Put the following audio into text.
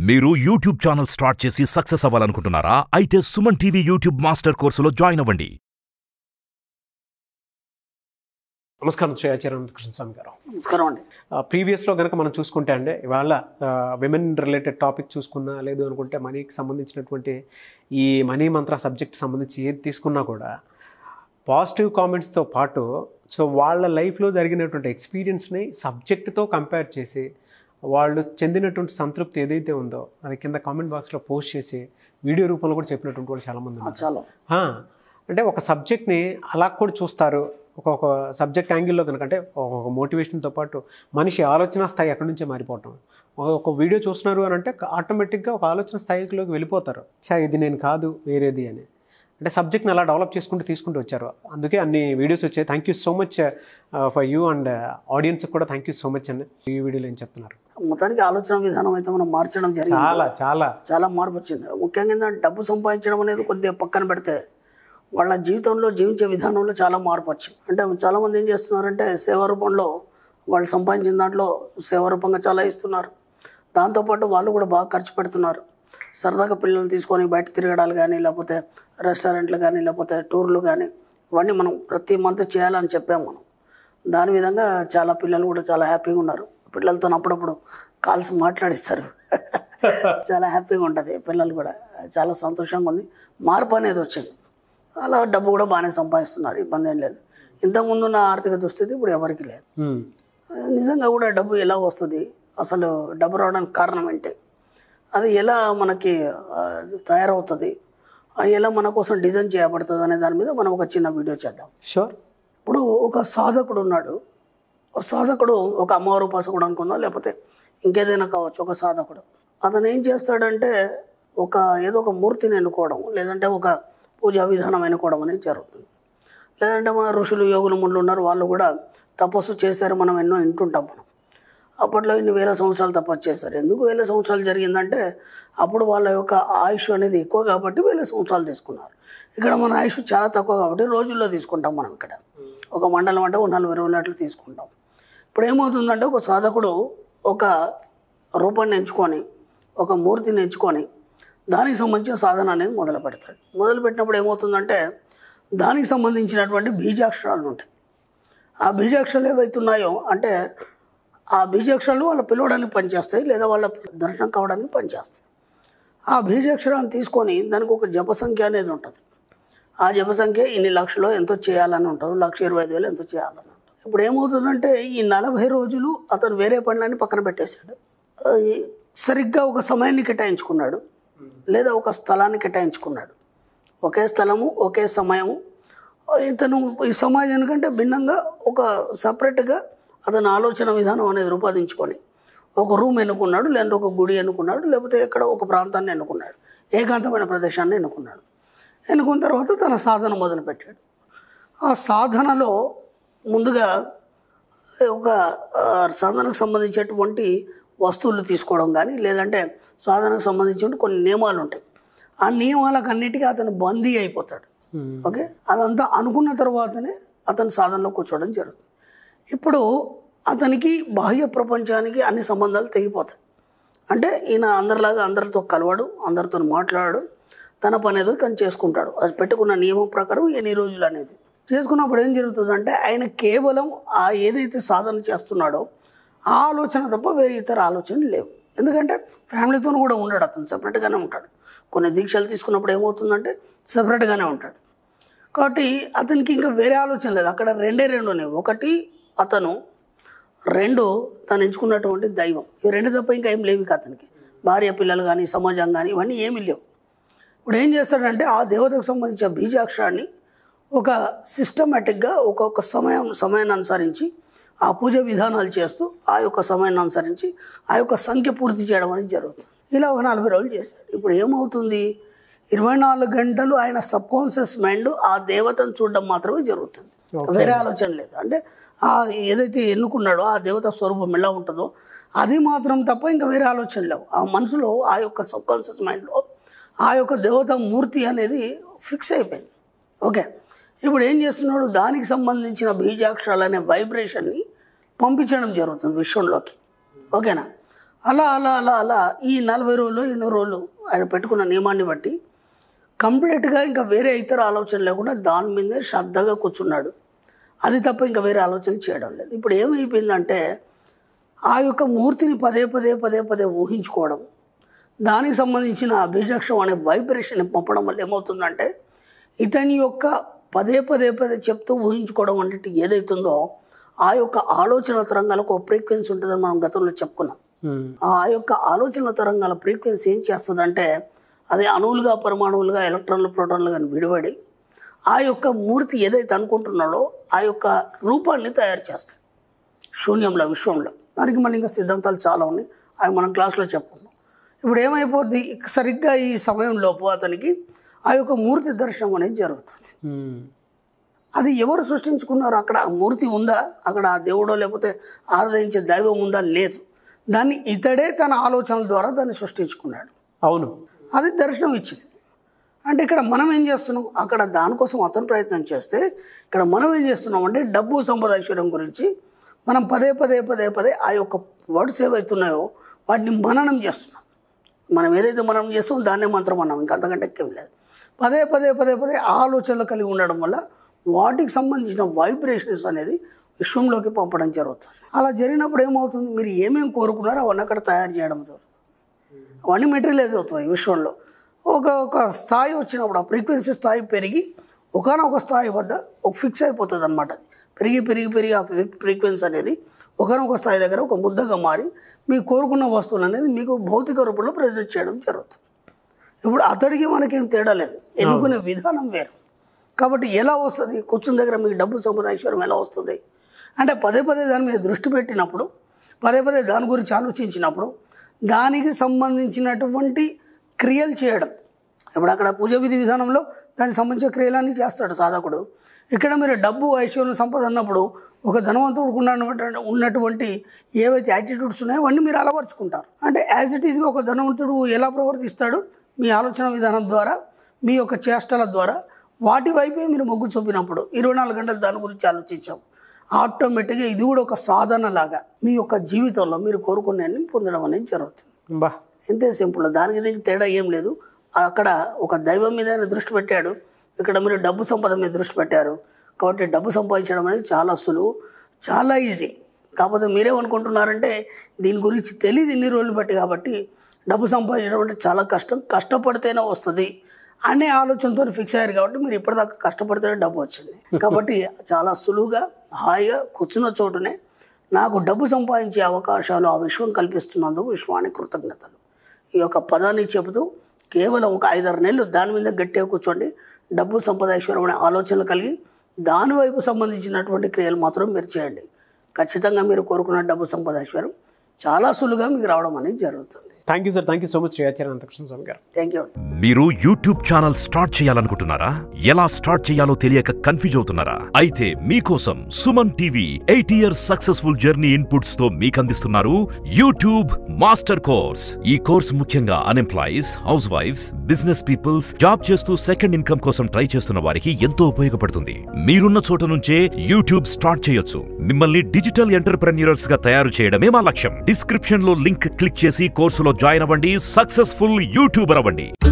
మీరు YouTube channel start చేసి success అవ్వాలనుకుంటున్నారా అయితే సుమన్ టీవీ యూట్యూబ్ మాస్టర్ కోర్సులో జాయిన్ అవ్వండి నమస్కారం శ్రీ ఆచార్య కృష్ణస్వామి గారు నమస్కారం అండి ప్రీవియస్లో కనుక మనం చూసుకుంటే అండి ఇవాళ విమెన్ రిలేటెడ్ టాపిక్ చూసుకున్నా లేదు అనుకుంటే మనీకి సంబంధించినటువంటి ఈ మనీ మంత్ర సబ్జెక్ట్ సంబంధించి ఏది తీసుకున్నా కూడా పాజిటివ్ కామెంట్స్తో పాటు సో వాళ్ళ లైఫ్లో జరిగినటువంటి ఎక్స్పీరియన్స్ని సబ్జెక్ట్తో కంపేర్ చేసి వాళ్ళు చెందినటువంటి సంతృప్తి ఏదైతే ఉందో అది కింద కామెంట్ బాక్స్లో పోస్ట్ చేసి వీడియో రూపంలో కూడా చెప్పినటువంటి వాళ్ళు చాలామంది ఉన్నారు చాలా ఆ, అంటే ఒక సబ్జెక్ట్ని అలా కూడా చూస్తారు ఒక ఒక సబ్జెక్ట్ యాంగిల్లో కనుక అంటే ఒక మోటివేషన్తో పాటు మనిషి ఆలోచన స్థాయి ఎక్కడి నుంచే మారిపోవటం ఒక ఒక వీడియో చూస్తున్నారు అని అంటే ఆటోమేటిక్గా ఒక ఆలోచన స్థాయిలోకి వెళ్ళిపోతారు చా ఇది నేను కాదు వేరేది అని అంటే సబ్జెక్ట్ని అలా డెవలప్ చేసుకుంటూ తీసుకుంటూ వచ్చారు అందుకే అన్ని వీడియోస్ వచ్చాయి thank you so much for you and ఆడియన్స్కి కూడా థ్యాంక్ యూ సో మచ్ అండి ఈ వీడియోలో ఏం చెప్తున్నారు మొత్తానికి ఆలోచన విధానం అయితే మనం మార్చడం జరిగింది చాలా చాలా చాలా మార్పు వచ్చింది ముఖ్యంగా ఏంటంటే డబ్బు సంపాదించడం అనేది కొద్దిగా పక్కన పెడితే వాళ్ళ జీవితంలో జీవించే విధానంలో చాలా మార్పు వచ్చింది అంటే చాలామంది ఏం చేస్తున్నారంటే సేవా రూపంలో వాళ్ళు సంపాదించిన దాంట్లో సేవా రూపంగా చాలా ఇస్తున్నారు దాంతోపాటు వాళ్ళు కూడా బాగా ఖర్చు పెడుతున్నారు సరదాగా పిల్లలు తీసుకొని బయట తిరగడాలు కానీ లేకపోతే రెస్టారెంట్లు కానీ లేకపోతే టూర్లు కానీ ఇవన్నీ మనం ప్రతి మంత్ చేయాలని చెప్పాము మనం దాని విధంగా చాలా పిల్లలు కూడా చాలా హ్యాపీగా ఉన్నారు పిల్లలతో అప్పుడప్పుడు కాల్స్ మాట్లాడిస్తారు చాలా హ్యాపీగా ఉంటుంది పిల్లలు కూడా చాలా సంతోషంగా ఉంది మార్పు అనేది వచ్చింది అలా డబ్బు కూడా బాగానే సంపాదిస్తున్నారు ఇబ్బంది ఏం లేదు ఇంతకుముందు ఉన్న ఆర్థిక దుస్థితి ఇప్పుడు ఎవరికి లేదు Hmm. నిజంగా కూడా డబ్బు ఎలా వస్తుంది అసలు డబ్బు రావడానికి కారణం ఏంటి అది ఎలా మనకి ఆ, తయారవుతుంది అది ఎలా మన కోసం డిజైన్ చేయబడుతుంది అనే దాని మీద మనం ఒక చిన్న వీడియో చేద్దాం షూర్ ఇప్పుడు ఒక సాధకుడు ఉన్నాడు ఒక సాధకుడు ఒక అమ్మవారు ఉపాసకుడు అనుకుందాం లేకపోతే ఇంకేదైనా కావచ్చు ఒక సాధకుడు అతను ఏం చేస్తాడంటే ఒక ఏదో ఒక మూర్తిని ఎన్నుకోవడం లేదంటే ఒక పూజా విధానం ఎన్నుకోవడం అనేది జరుగుతుంది లేదంటే మన ఋషులు యోగులు ముందు ఉన్నారు వాళ్ళు కూడా తపస్సు చేశారు మనం ఎన్నో వింటుంటాం మనం అప్పట్లో ఇన్ని వేల సంవత్సరాలు తపస్సు చేశారు ఎందుకు వేల సంవత్సరాలు జరిగిందంటే అప్పుడు వాళ్ళ యొక్క ఆయుష్ అనేది ఎక్కువ కాబట్టి వేల సంవత్సరాలు తీసుకున్నారు ఇక్కడ మన ఆయుష్ చాలా తక్కువ కాబట్టి రోజుల్లో తీసుకుంటాం మనం ఇక్కడ ఒక మండలం అంటే ఒక నలభై రోజులు అట్లా తీసుకుంటాం ఇప్పుడు ఏమవుతుందంటే ఒక సాధకుడు ఒక రూపాన్ని ఎంచుకొని ఒక మూర్తిని ఎంచుకొని దానికి సంబంధించిన సాధన అనేది మొదలు పెడతాడు మొదలు పెట్టినప్పుడు ఏమవుతుందంటే దానికి సంబంధించినటువంటి బీజాక్షరాలు ఉంటాయి ఆ బీజాక్షరాలు ఏవైతున్నాయో అంటే ఆ బీజాక్షరాలు వాళ్ళ పిలవడానికి పనిచేస్తాయి లేదా వాళ్ళ దర్శనం కావడానికి పనిచేస్తాయి ఆ బీజాక్షరాన్ని తీసుకొని దానికి ఒక జప సంఖ్య అనేది ఉంటుంది ఆ జప సంఖ్య ఇన్ని లక్షలు ఎంతో చేయాలని ఉంటుంది లక్ష ఇరవై ఐదు వేలు ఎంతో చేయాలని ఉంటుంది ఇప్పుడు ఏమవుతుందంటే ఈ నలభై రోజులు అతను వేరే పనులన్నీ పక్కన పెట్టేశాడు ఆ, ఈ సరిగ్గా ఒక సమయాన్ని కేటాయించుకున్నాడు లేదా ఒక స్థలాన్ని కేటాయించుకున్నాడు ఒకే స్థలము ఒకే సమయము ఇతను ఈ సమాజానికంటే భిన్నంగా ఒక సపరేట్గా అతని ఆలోచన విధానం అనేది రూపొందించుకొని ఒక రూమ్ ఎన్నుకున్నాడు లేదంటే ఒక గుడి ఎన్నుకున్నాడు లేకపోతే ఎక్కడ ఒక ప్రాంతాన్ని ఎన్నుకున్నాడు ఏకాంతమైన ప్రదేశాన్ని ఎన్నుకున్నాడు ఎన్నుకున్న తర్వాత తన సాధన మొదలుపెట్టాడు ఆ సాధనలో ముందుగా ఒక ఆ, సాధనకు సంబంధించినటువంటి వస్తువులు తీసుకోవడం కానీ లేదంటే సాధనకు సంబంధించిన కొన్ని నియమాలు ఉంటాయి ఆ నియమాలకు అన్నిటికీ అతను బందీ అయిపోతాడు ఓకే అదంతా అనుకున్న తర్వాతనే అతను సాధనలో కూర్చోవడం జరుగుతుంది ఇప్పుడు అతనికి బాహ్య ప్రపంచానికి అన్ని సంబంధాలు తెగిపోతాయి అంటే ఈయన అందరిలాగా అందరితో కలవడు అందరితో మాట్లాడు తన పని ఏదో తను చేసుకుంటాడు అది పెట్టుకున్న నియమం ప్రకారం ఎన్ని రోజులు అనేది చేసుకున్నప్పుడు ఏం జరుగుతుందంటే ఆయన కేవలం ఆ ఏదైతే సాధన చేస్తున్నాడో ఆ ఆలోచన తప్ప వేరే ఇతర ఆలోచనలు లేవు ఎందుకంటే ఫ్యామిలీతో కూడా ఉండడు అతను సపరేట్గానే ఉంటాడు కొన్ని దీక్షలు తీసుకున్నప్పుడు ఏమవుతుందంటే సపరేట్గానే ఉంటాడు కాబట్టి అతనికి ఇంకా వేరే ఆలోచన లేదు అక్కడ రెండే రెండు ఉన్నాయి ఒకటి అతను రెండు తను ఎంచుకున్నటువంటి దైవం ఈ రెండు తప్ప ఇంకా ఏం లేవు ఇక అతనికి భార్య పిల్లలు కానీ సమాజం కానీ ఇవన్నీ ఏమీ లేవు ఇప్పుడు ఏం చేస్తాడంటే ఆ దేవతకు సంబంధించిన బీజాక్షరాన్ని ఒక సిస్టమేటిక్గా ఒక్కొక్క సమయం సమయాన్ని అనుసరించి ఆ పూజ విధానాలు చేస్తూ ఆ యొక్క సమయాన్ని అనుసరించి ఆ యొక్క సంఖ్య పూర్తి చేయడం అనేది జరుగుతుంది ఇలా ఒక నలభై రోజులు చేశాడు ఇప్పుడు ఏమవుతుంది ఇరవై నాలుగు గంటలు ఆయన సబ్ కాన్షియస్ మైండ్ ఆ దేవతను చూడడం మాత్రమే జరుగుతుంది వేరే ఆలోచన లేదు అంటే ఆ ఏదైతే ఎన్నుకున్నాడో ఆ దేవత స్వరూపం ఎలా ఉంటుందో అది మాత్రం తప్ప ఇంకా వేరే ఆలోచన లేవు ఆ మనసులో ఆ యొక్క సబ్ కాన్షియస్ మైండ్లో ఆ యొక్క దేవత మూర్తి అనేది ఫిక్స్ అయిపోయింది ఓకే ఇప్పుడు ఏం చేస్తున్నాడు దానికి సంబంధించిన బీజాక్షరాలు అనే వైబ్రేషన్ని పంపించడం జరుగుతుంది విశ్వంలోకి ఓకేనా అలా అలా అలా అలా ఈ నలభై రోజులు ఎన్నో రోజులు ఆయన పెట్టుకున్న నియమాన్ని బట్టి కంప్లీట్గా ఇంకా వేరే ఇతర ఆలోచన లేకుండా దాని మీదే శ్రద్ధగా కూర్చున్నాడు అది తప్ప ఇంకా వేరే ఆలోచన చేయడం లేదు ఇప్పుడు ఏమైపోయిందంటే ఆ యొక్క మూర్తిని పదే పదే పదే పదే ఊహించుకోవడం దానికి సంబంధించిన అభిజక్షం అనే వైబ్రేషన్ పంపడం వల్ల ఏమవుతుందంటే ఇతని యొక్క పదే పదే పదే చెప్తూ ఊహించుకోవడం అనేది ఏదైతుందో ఆ యొక్క ఆలోచన తరంగాలకు ఒక ఫ్రీక్వెన్సీ ఉంటుందని మనం గతంలో చెప్పుకున్నాం ఉమ్, ఆ యొక్క ఆలోచన తరంగాల ఫ్రీక్వెన్సీ ఏం చేస్తుందంటే అది అణువులుగా పరమాణువులుగా ఎలక్ట్రాన్లు ప్రోటాన్లు కానీ విడిపడి ఆ యొక్క మూర్తి ఏదైతే అనుకుంటున్నాడో ఆ యొక్క రూపాన్ని తయారు చేస్తాయి శూన్యంలో విశ్వంలో దానికి మళ్ళీ ఇంకా సిద్ధాంతాలు చాలా ఉన్నాయి అవి మనం క్లాస్లో చెప్పుకున్నాం ఇప్పుడు ఏమైపోద్ది సరిగ్గా ఈ సమయంలోపు అతనికి ఆ యొక్క మూర్తి దర్శనం అనేది జరుగుతుంది ఉమ్, అది ఎవరు సృష్టించుకున్నారు అక్కడ ఆ మూర్తి ఉందా అక్కడ ఆ దేవుడో లేకపోతే ఆరాధించే దైవం ఉందా లేదు దాన్ని ఇతడే తన ఆలోచనల ద్వారా దాన్ని సృష్టించుకున్నాడు అవును అది దర్శనం ఇచ్చింది అంటే ఇక్కడ మనం ఏం చేస్తున్నాం అక్కడ దానికోసం అతను ప్రయత్నం చేస్తే ఇక్కడ మనం ఏం చేస్తున్నాం అంటే డబ్బు సంపద ఐశ్వర్యం గురించి మనం పదే పదే పదే పదే ఆ యొక్క వర్డ్స్ ఏవైతున్నాయో వాటిని మననం చేస్తున్నాం మనం ఏదైతే మనం చేస్తామో దాన్నే మంత్రం అన్నాం ఇంకా అంతకంటే ఎక్కేం లేదు పదే పదే పదే పదే ఆలోచనలు కలిగి ఉండడం వల్ల వాటికి సంబంధించిన వైబ్రేషన్స్ అనేది విశ్వంలోకి పంపడం జరుగుతుంది అలా జరిగినప్పుడు ఏమవుతుంది మీరు ఏమేమి కోరుకున్నారో అవన్నీ అక్కడ తయారు చేయడం జరుగుతుంది అవన్నీ మెటీరియలైజ్ అవుతాయి విశ్వంలో ఒక ఒక స్థాయి వచ్చినప్పుడు ఆ ఫ్రీక్వెన్సీ స్థాయి పెరిగి ఒకనొక స్థాయి వద్ద ఒక ఫిక్స్ అయిపోతుంది అనమాట పెరిగి పెరిగి పెరిగి ఆ ఫ్రీక్వెన్సీ అనేది ఒకనొక స్థాయి దగ్గర ఒక ముద్దగా మారి మీకు కోరుకున్న వస్తువులు అనేది మీకు భౌతిక రూపంలో ప్రజెంట్ చేయడం జరుగుతుంది ఇప్పుడు అతడికి మనకేం తేడా లేదు ఎన్నుకునే విధానం వేరు కాబట్టి ఎలా వస్తుంది కూర్చుని దగ్గర మీకు డబ్బు సంపద ఐశ్వర్యం ఎలా వస్తుంది అంటే పదే పదే దాని మీద దృష్టి పెట్టినప్పుడు పదే పదే దాని గురించి ఆలోచించినప్పుడు దానికి సంబంధించినటువంటి క్రియలు చేయడం ఇప్పుడు అక్కడ పూజ విధి విధానంలో దానికి సంబంధించిన క్రియలన్నీ చేస్తాడు సాధకుడు ఇక్కడ మీరు డబ్బు ఐశ్వర్యం సంపద అన్నప్పుడు ఒక ధనవంతుడికి ఉన్నటువంటి ఉన్నటువంటి ఏవైతే యాటిట్యూడ్స్ ఉన్నాయో అవన్నీ మీరు అలవర్చుకుంటారు అంటే యాజ్ ఇట్ ఈస్గా ఒక ధనవంతుడు ఎలా ప్రవర్తిస్తాడు మీ ఆలోచన విధానం ద్వారా మీ యొక్క చేష్టల ద్వారా వాటి వైపే మీరు మొగ్గు చూపినప్పుడు ఇరవై నాలుగు గంటలు దాని గురించి ఆలోచించాం ఆటోమేటిక్గా ఇది కూడా ఒక సాధన లాగా మీ యొక్క జీవితంలో మీరు కోరుకునే పొందడం అనేది జరుగుతుంది బా ఇంతే సింపుల్ దానికి దీనికి తేడా ఏం లేదు అక్కడ ఒక దైవం మీద ఆయన దృష్టి పెట్టాడు ఇక్కడ మీరు డబ్బు సంపద మీద దృష్టి పెట్టారు కాబట్టి డబ్బు సంపాదించడం అనేది చాలా సులువు చాలా ఈజీ కాకపోతే మీరేమనుకుంటున్నారంటే దీని గురించి తెలియదు ఇన్ని రోజులు బట్టి కాబట్టి డబ్బు సంపాదించడం అంటే చాలా కష్టం కష్టపడితేనే వస్తుంది అనే ఆలోచనతో ఫిక్స్ అయ్యారు కాబట్టి మీరు ఇప్పటిదాకా కష్టపడితేనే డబ్బు వచ్చింది కాబట్టి చాలా సులువుగా హాయిగా కూర్చున్న చోటునే నాకు డబ్బు సంపాదించే అవకాశాలు ఆ విశ్వం కల్పిస్తున్నందుకు విశ్వానికి కృతజ్ఞతలు ఈ యొక్క పదాన్ని చెబుతూ కేవలం ఒక ఐదారు నెలలు దాని మీద గట్టిగా కూర్చోండి డబ్బు సంపద ఐశ్వర్యం అనే ఆలోచనలు కలిగి దాని వైపు సంబంధించినటువంటి క్రియలు మాత్రం మీరు చేయండి ఖచ్చితంగా మీరు కోరుకున్న డబ్బు సంపద ఐశ్వర్యం చాలా సులువుగా మీకు రావడం అనేది జరుగుతుంది thank you sir thank you so much Shri Acharya Anantakrishna Swami garu thank you మీరు యూట్యూబ్ ఛానల్ స్టార్ట్ చేయాలనుకుంటున్నారా ఎలా స్టార్ట్ చేయాలో తెలియక కన్ఫ్యూజ్ అవుతున్నారా అయితే మీకోసం Suman TV eight years successful journey inputs తో మీకందిస్తున్నారు యూట్యూబ్ మాస్టర్ కోర్స్ ఈ కోర్స్ ముఖ్యంగా unemployees house wives business peoples job చేస్తూ సెకండ్ ఇన్కమ్ కోసం ట్రై చేస్తున్న వారికి ఎంతో ఉపయోగపడుతుంది మీరున్న చోట నుంచే యూట్యూబ్ స్టార్ట్ చేయొచ్చు మిమ్మల్ని డిజిటల్ ఎంటర్ప్రెన్యూర్స్ గా తయారు చేయడమే మా లక్ష్యం డిస్క్రిప్షన్ లో లింక్ క్లిక్ చేసి కోర్సులో జాయిన్ అవ్వండి సక్సెస్ఫుల్ యూట్యూబర్ అవ్వండి